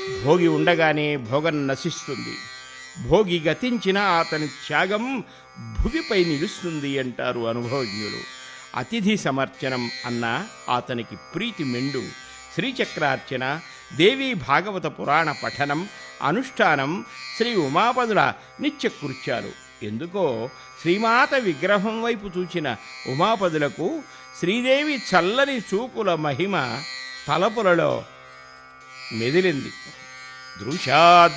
భోగి ఉండగానే భోగం నశిస్తుంది భోగి గతించిన అతని త్యాగం భువిపై నిలుస్తుంది అంటారు అనుభవజ్ఞులు అతిథి సమర్చనం అన్న అతనికి ప్రీతి మెండు శ్రీచక్రార్చన దేవీ భాగవత పురాణ పఠనం అనుష్ఠానం శ్రీ ఉమాపదుల నిత్యకృత్యాలు ఎందుకో శ్రీమాత విగ్రహం వైపు చూచిన ఉమాపదులకు శ్రీదేవి చల్లని చూపుల మహిమ తలపులలో మెదిలింది దృశాద్